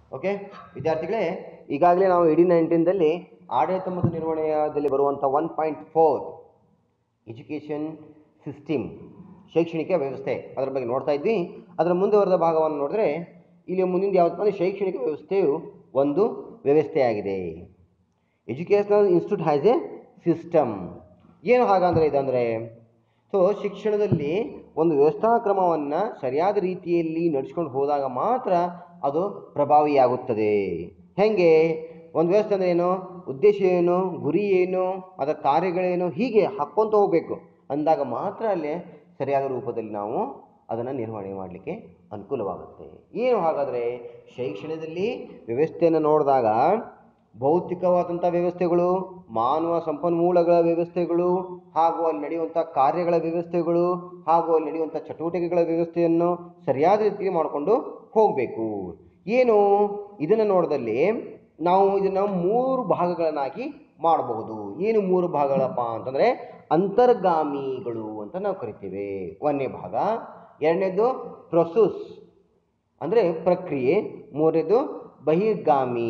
okay ವಿದ್ಯಾರ್ಥಿಗಳೇ ಈಗಾಗಲೇ ನಾವು ಇಡೀ ನೈನ್ಟೀನ್ದಲ್ಲಿ ಆಡಳಿತ ಮತ್ತು ನಿರ್ವಹಣೆಯಲ್ಲಿ ಬರುವಂಥ one point four education system ಶೈಕ್ಷಣಿಕ ವ್ಯವಸ್ಥೆ ಅದರ ಬಗ್ಗೆ ನೋಡ್ತಾ ಇದ್ವಿ ಅದರ ಮುಂದುವರೆದ ಭಾಗವನ್ನು ನೋಡಿದ್ರೆ ಇಲ್ಲಿ ಮುಂದಿನ ಯಾವತ್ತು ಅಂದರೆ ಶೈಕ್ಷಣಿಕ ವ್ಯವಸ್ಥೆಯು ಒಂದು ವ್ಯವಸ್ಥೆಯಾಗಿದೆ educational institute has a system ಏನು ಹಾಗಂದರೆ ಇದಂದರೆ ಸೊ ಶಿಕ್ಷಣದಲ್ಲಿ ಒಂದು ವ್ಯವಸ್ಥಾ ಕ್ರಮವನ್ನು ಸರಿಯಾದ ರೀತಿಯಲ್ಲಿ ನಡೆಸ್ಕೊಂಡು ಹೋದಾಗ ಮಾತ್ರ ಅದು ಪ್ರಭಾವಿಯಾಗುತ್ತದೆ ಹೇಗೆ ಒಂದು ವ್ಯವಸ್ಥೆ ಅಂದರೆ ಏನು ಉದ್ದೇಶ ಏನು ಗುರಿ ಏನು ಅದರ ಕಾರ್ಯಗಳೇನು ಹೀಗೆ ಹಾಕ್ಕೊಂತ ಹೋಗಬೇಕು ಅಂದಾಗ ಮಾತ್ರ ಅಲ್ಲಿ ಸರಿಯಾದ ರೂಪದಲ್ಲಿ ನಾವು ಅದನ್ನು ನಿರ್ವಹಣೆ ಮಾಡಲಿಕ್ಕೆ ಅನುಕೂಲವಾಗುತ್ತೆ ಏನು ಹಾಗಾದರೆ ಶೈಕ್ಷಣದಲ್ಲಿ ವ್ಯವಸ್ಥೆಯನ್ನು ನೋಡಿದಾಗ ಭೌತಿಕವಾದಂಥ ವ್ಯವಸ್ಥೆಗಳು ಮಾನವ ಸಂಪನ್ಮೂಲಗಳ ವ್ಯವಸ್ಥೆಗಳು ಹಾಗೂ ಅಲ್ಲಿ ನಡೆಯುವಂಥ ಕಾರ್ಯಗಳ ವ್ಯವಸ್ಥೆಗಳು ಹಾಗೂ ಅಲ್ಲಿ ನಡೆಯುವಂಥ ಚಟುವಟಿಕೆಗಳ ವ್ಯವಸ್ಥೆಯನ್ನು ಸರಿಯಾದ ರೀತಿಯಲ್ಲಿ ಮಾಡಿಕೊಂಡು ಹೋಗಬೇಕು ಏನು ಇದನ್ನು ನೋಡಿದಲ್ಲಿ ನಾವು ಇದನ್ನು ಮೂರು ಭಾಗಗಳನ್ನಾಗಿ ಮಾಡಬಹುದು ಏನು ಮೂರು ಭಾಗಗಳಪ್ಪ ಅಂತಂದರೆ ಅಂತರ್ಗಾಮಿಗಳು ಅಂತ ನಾವು ಕರಿತೀವಿ ಒಂದನೇ ಭಾಗ ಎರಡನೇದು ಪ್ರೊಸೆಸ್ ಅಂದರೆ ಪ್ರಕ್ರಿಯೆ ಮೂರನೇದು ಬಹಿರ್ಗಾಮಿ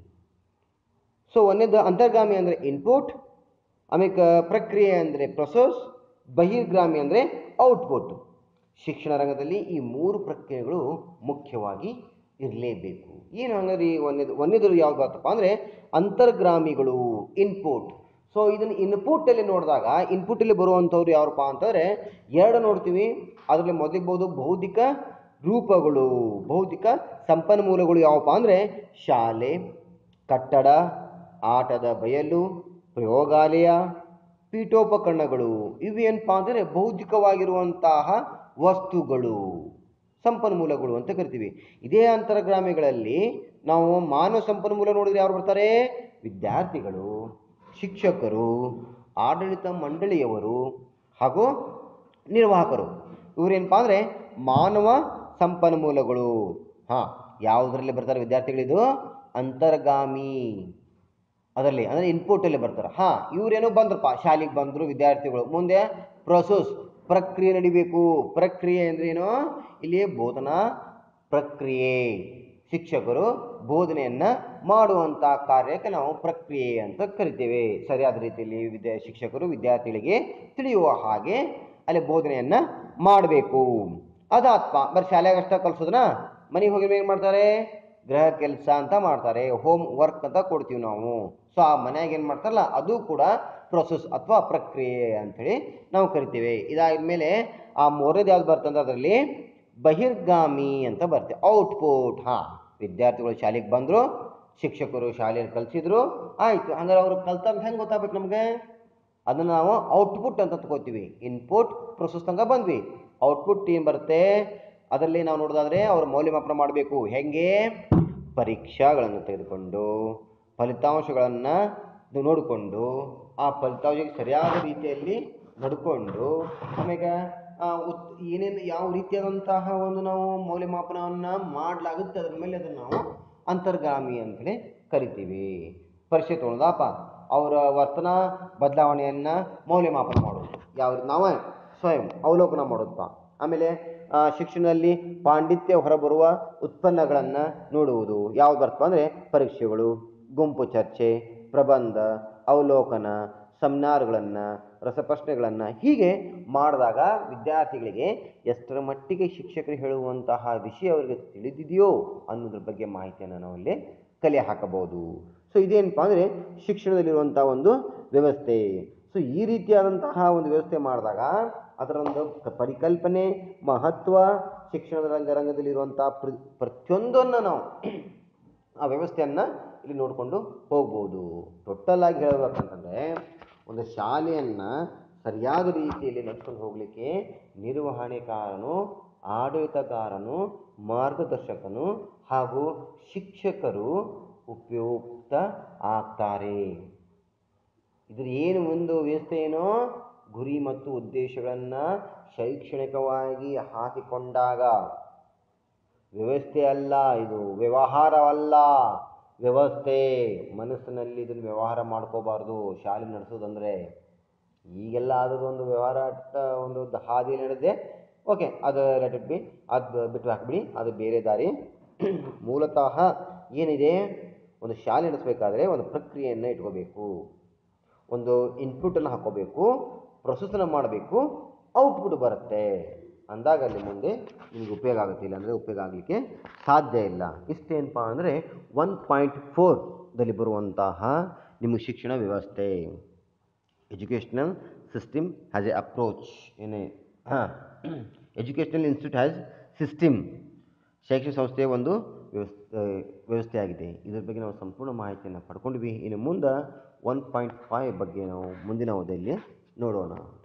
ಸೊ ಒಂದನೇದು ಅಂತರ್ಗಾಮಿ ಅಂದರೆ ಇನ್ಪುಟ್ ಆಮೇಲೆ ಪ್ರಕ್ರಿಯೆ ಅಂದರೆ ಪ್ರೊಸೆಸ್ ಬಹಿರ್ಗಾಮಿ ಅಂದರೆ ಔಟ್ಪುಟ್ ಶಿಕ್ಷಣ ರಂಗದಲ್ಲಿ ಈ ಮೂರು ಪ್ರಕ್ರಿಯೆಗಳು ಮುಖ್ಯವಾಗಿ ಇರಲೇಬೇಕು ಏನು ಹಂಗಾರೆ ಈ ಒಂದೇದು ಒಂದೇದು ಯಾವ್ದು ಬರ್ತಪ್ಪ ಅಂದರೆ ಅಂತರ್ಗ್ರಾಮಿಗಳು ಇನ್ಪುಟ್ ಸೊ ಇದನ್ನು ಇನ್ಪುಟ್ಟಲ್ಲಿ ನೋಡಿದಾಗ ಇನ್ಪುಟ್ಟಲ್ಲಿ ಬರುವಂಥವ್ರು ಯಾರಪ್ಪ ಅಂತಂದರೆ ಎರಡು ನೋಡ್ತೀವಿ ಅದರಲ್ಲಿ ಮೊದಲಿಗ್ಬೋದು ಭೌತಿಕ ರೂಪಗಳು ಭೌತಿಕ ಸಂಪನ್ಮೂಲಗಳು ಯಾವಪ್ಪ ಅಂದರೆ ಶಾಲೆ ಕಟ್ಟಡ ಆಟದ ಬಯಲು ಪ್ರಯೋಗಾಲಯ ಪೀಠೋಪಕರಣಗಳು ಇವೇನಪ್ಪ ಅಂದರೆ ಭೌತಿಕವಾಗಿರುವಂತಹ ವಸ್ತುಗಳು ಸಂಪನ್ಮೂಲಗಳು ಅಂತ ಕರಿತೀವಿ ಇದೇ ಅಂತರ್ಗ್ರಾಮಿಗಳಲ್ಲಿ ನಾವು ಮಾನವ ಸಂಪನ್ಮೂಲ ನೋಡಿದ್ರೆ ಯಾರು ಬರ್ತಾರೆ ವಿದ್ಯಾರ್ಥಿಗಳು ಶಿಕ್ಷಕರು ಆಡಳಿತ ಮಂಡಳಿಯವರು ಹಾಗೂ ನಿರ್ವಾಹಕರು ಇವರೇನಪ್ಪ ಅಂದರೆ ಮಾನವ ಸಂಪನ್ಮೂಲಗಳು ಹಾಂ ಯಾವುದರಲ್ಲಿ ಬರ್ತಾರೆ ವಿದ್ಯಾರ್ಥಿಗಳಿದು ಅಂತರ್ಗಾಮಿ ಅದರಲ್ಲಿ ಅಂದರೆ ಇನ್ಪುಟಲ್ಲಿ ಬರ್ತಾರೆ ಹಾಂ ಇವರೇನೋ ಬಂದ್ರಪ್ಪ ಶಾಲೆಗೆ ಬಂದರು ವಿದ್ಯಾರ್ಥಿಗಳು ಮುಂದೆ ಪ್ರೊಸೆಸ್ ಪ್ರಕ್ರಿಯೆ ನಡಿಬೇಕು ಪ್ರಕ್ರಿಯೆ ಅಂದ್ರೆ ಏನು ಇಲ್ಲಿ ಬೋಧನಾ ಪ್ರಕ್ರಿಯೆ ಶಿಕ್ಷಕರು ಬೋಧನೆಯನ್ನು ಮಾಡುವಂಥ ಕಾರ್ಯಕ್ಕೆ ನಾವು ಪ್ರಕ್ರಿಯೆ ಅಂತ ಕರಿತೇವೆ ಸರಿಯಾದ ರೀತಿಯಲ್ಲಿ ವಿದ್ಯಾ ಶಿಕ್ಷಕರು ವಿದ್ಯಾರ್ಥಿಗಳಿಗೆ ತಿಳಿಯುವ ಹಾಗೆ ಅಲ್ಲಿ ಬೋಧನೆಯನ್ನು ಮಾಡಬೇಕು ಅದಾತ್ಮ ಬರೀ ಶಾಲೆಗೆ ಅಷ್ಟೇ ಕಲಿಸೋದನ್ನ ಮನೆಗೆ ಹೋಗಿ ಏನು ಮಾಡ್ತಾರೆ ಗೃಹ ಕೆಲಸ ಅಂತ ಮಾಡ್ತಾರೆ ಹೋಮ್ ವರ್ಕ್ ಅಂತ ಕೊಡ್ತೀವಿ ನಾವು ಸೊ ಆ ಮನ್ಯಾಗ ಏನು ಮಾಡ್ತಾರಲ್ಲ ಅದು ಕೂಡ ಪ್ರೊಸೆಸ್ ಅಥವಾ ಪ್ರಕ್ರಿಯೆ ಅಂಥೇಳಿ ನಾವು ಕರಿತೀವಿ ಇದಾದ ಮೇಲೆ ಆ ಮೂರನೇದು ಯಾವ್ದು ಬರ್ತಂದ್ರೆ ಅದರಲ್ಲಿ ಬಹಿರ್ಗಾಮಿ ಅಂತ ಬರ್ತದೆ ಔಟ್ಪುಟ್ ಹಾಂ ವಿದ್ಯಾರ್ಥಿಗಳು ಶಾಲೆಗೆ ಬಂದರು ಶಿಕ್ಷಕರು ಶಾಲೆಯಲ್ಲಿ ಕಲಿಸಿದ್ರು ಆಯಿತು ಹಂಗಾರೆ ಅವರು ಕಲ್ತಂತ ಹೆಂಗೆ ಗೊತ್ತಾಗ್ಬೇಕು ನಮಗೆ ಅದನ್ನು ನಾವು ಔಟ್ಪುಟ್ ಅಂತ ತಗೋತೀವಿ ಇನ್ಪುಟ್ ಪ್ರೊಸೆಸ್ ತನಕ ಬಂದ್ವಿ ಔಟ್ಪುಟ್ ಏನು ಬರುತ್ತೆ ಅದರಲ್ಲಿ ನಾವು ನೋಡೋದಾದ್ರೆ ಅವರು ಮೌಲ್ಯಮಾಪನ ಮಾಡಬೇಕು ಹೆಂಗೆ ಪರೀಕ್ಷಾಗಳನ್ನು ತೆಗೆದುಕೊಂಡು ಫಲಿತಾಂಶಗಳನ್ನು ನೋಡಿಕೊಂಡು ಆ ಫಲಿತಾಂಶಕ್ಕೆ ಸರಿಯಾದ ರೀತಿಯಲ್ಲಿ ನಡ್ಕೊಂಡು ಆಮೇಲೆ ಆ, ಉತ್ ಏನೇನು ಯಾವ ರೀತಿಯಾದಂತಹ ಒಂದು ನಾವು ಮೌಲ್ಯಮಾಪನವನ್ನು ಮಾಡಲಾಗುತ್ತೆ ಅದ್ರ ಮೇಲೆ ಅದನ್ನು ನಾವು ಅಂತರ್ಗಾಮಿ ಅಂತೇಳಿ ಕರಿತೀವಿ ಪರೀಕ್ಷೆ ತೊಗೊಳೋದಪ್ಪ ಅವರ ವರ್ತನಾ ಬದಲಾವಣೆಯನ್ನು ಮೌಲ್ಯಮಾಪನ ಮಾಡೋದು ಯಾವ ನಾವೇ ಸ್ವಯಂ ಅವಲೋಕನ ಮಾಡೋದಪ್ಪ ಆಮೇಲೆ ಆ, ಶಿಕ್ಷಣದಲ್ಲಿ ಪಾಂಡಿತ್ಯ ಹೊರಬರುವ ಉತ್ಪನ್ನಗಳನ್ನು ನೋಡುವುದು ಯಾವ್ದು ಬರ್ತಪ್ಪ ಅಂದರೆ ಪರೀಕ್ಷೆಗಳು ಗುಂಪು ಚರ್ಚೆ ಪ್ರಬಂಧ ಅವಲೋಕನ ಸಮ್ನಾರ್ಗಳನ್ನು ರಸಪ್ರಶ್ನೆಗಳನ್ನು ಹೀಗೆ ಮಾಡಿದಾಗ ವಿದ್ಯಾರ್ಥಿಗಳಿಗೆ ಎಷ್ಟರ ಮಟ್ಟಿಗೆ ಶಿಕ್ಷಕರು ಹೇಳುವಂತಹ ವಿಷಯ ಅವರಿಗೆ ತಿಳಿದಿದೆಯೋ ಅನ್ನೋದ್ರ ಬಗ್ಗೆ ಮಾಹಿತಿಯನ್ನು ನಾವಲ್ಲಿ ಕಲೆ ಹಾಕಬಹುದು ಸೊ ಇದೇನಪ್ಪ ಅಂದರೆ ಶಿಕ್ಷಣದಲ್ಲಿರುವಂಥ ಒಂದು ವ್ಯವಸ್ಥೆ ಸೊ ಈ ರೀತಿಯಾದಂತಹ ಒಂದು ವ್ಯವಸ್ಥೆ ಮಾಡಿದಾಗ ಅದರ ಒಂದು ಕ- ಪರಿಕಲ್ಪನೆ ಮಹತ್ವ ಶಿಕ್ಷಣದ ರಂಗ ರಂಗದಲ್ಲಿರುವಂಥ ಪ್ರ ಪ್ರತಿಯೊಂದನ್ನು ನಾವು ಆ ವ್ಯವಸ್ಥೆಯನ್ನು ಇಲ್ಲಿ ನೋಡಿಕೊಂಡು ಹೋಗ್ಬೋದು ಟೋಟಲ್ ಆಗಿ ಹೇಳಬೇಕಂತಂದರೆ ಒಂದು ಶಾಲೆಯನ್ನು ಸರಿಯಾದ ರೀತಿಯಲ್ಲಿ ನಡೆಸ್ಕೊಂಡು ಹೋಗಲಿಕ್ಕೆ ನಿರ್ವಹಣೆಕಾರನು ಆಡಳಿತಗಾರನು ಮಾರ್ಗದರ್ಶಕನು ಹಾಗೂ ಶಿಕ್ಷಕರು ಉಪಯುಕ್ತ ಆಗ್ತಾರೆ ಇದ್ರ ಏನು ಒಂದು ವ್ಯವಸ್ಥೆ ಏನೋ ಗುರಿ ಮತ್ತು ಉದ್ದೇಶಗಳನ್ನು ಶೈಕ್ಷಣಿಕವಾಗಿ ಹಾಕಿಕೊಂಡಾಗ ವ್ಯವಸ್ಥೆ ಅಲ್ಲ ಇದು ವ್ಯವಹಾರವಲ್ಲ ವ್ಯವಸ್ಥೆ ಮನಸ್ಸಿನಲ್ಲಿ ಇದನ್ನು ವ್ಯವಹಾರ ಮಾಡ್ಕೋಬಾರ್ದು ಶಾಲೆ ನಡೆಸೋದಂದರೆ ಈಗೆಲ್ಲ ಅದೊಂದು ವ್ಯವಹಾರ ಅಟ್ಟ ಒಂದು ದ- ಹಾದಿ ನಡೆದಿದೆ ಓಕೆ ಅದು ಲೆಟ್ ಇಟ್ ಬಿ ಅದು ಬಿಟ್ಟು ಹಾಕ್ಬಿಡಿ ಅದು ಬೇರೆ ದಾರಿ ಮೂಲತಃ ಏನಿದೆ ಒಂದು ಶಾಲೆ ನಡೆಸಬೇಕಾದ್ರೆ ಒಂದು ಪ್ರಕ್ರಿಯೆಯನ್ನು ಇಟ್ಕೋಬೇಕು ಒಂದು ಇನ್ಪುಟನ್ನು ಹಾಕೋಬೇಕು ಪ್ರೊಸೆಸನ್ನು ಮಾಡಬೇಕು ಔಟ್ಪುಟ್ ಬರುತ್ತೆ ಅಂದಾಗ ಅಲ್ಲಿ ಮುಂದೆ ನಿಮಗೆ ಉಪಯೋಗ ಆಗುತ್ತೆ ಇಲ್ಲ ಅಂದರೆ ಉಪಯೋಗ ಆಗಲಿಕ್ಕೆ ಸಾಧ್ಯ ಇಲ್ಲ ಇಷ್ಟೇನಪ್ಪ ಅಂದರೆ ಒನ್ ಪಾಯಿಂಟ್ ಫೋರ್ದಲ್ಲಿ ಬರುವಂತಹ ನಿಮ್ಮ ಶಿಕ್ಷಣ ವ್ಯವಸ್ಥೆ educational system has a approach ಏನೇ ಹಾಂ ಎಜುಕೇಷನಲ್ ಇನ್ಸ್ಟಿಟ್ಯೂಟ್ ಹ್ಯಾಸ್ ಸಿಸ್ಟಮ್ ಶೈಕ್ಷಣಿಕ ಸಂಸ್ಥೆಯ ಒಂದು ವ್ಯವಸ್ಥೆ ವ್ಯವಸ್ಥೆಯಾಗಿದೆ ಇದ್ರ ಬಗ್ಗೆ ನಾವು ಸಂಪೂರ್ಣ ಮಾಹಿತಿಯನ್ನು ಪಡ್ಕೊಂಡ್ವಿ ಇನ್ನು ಮುಂದೆ ಒನ್ ಪಾಯಿಂಟ್ ಫೈವ್ ಬಗ್ಗೆ ನಾವು ಮುಂದಿನ ಅವಧಿಯಲ್ಲಿ ನೋಡೋಣ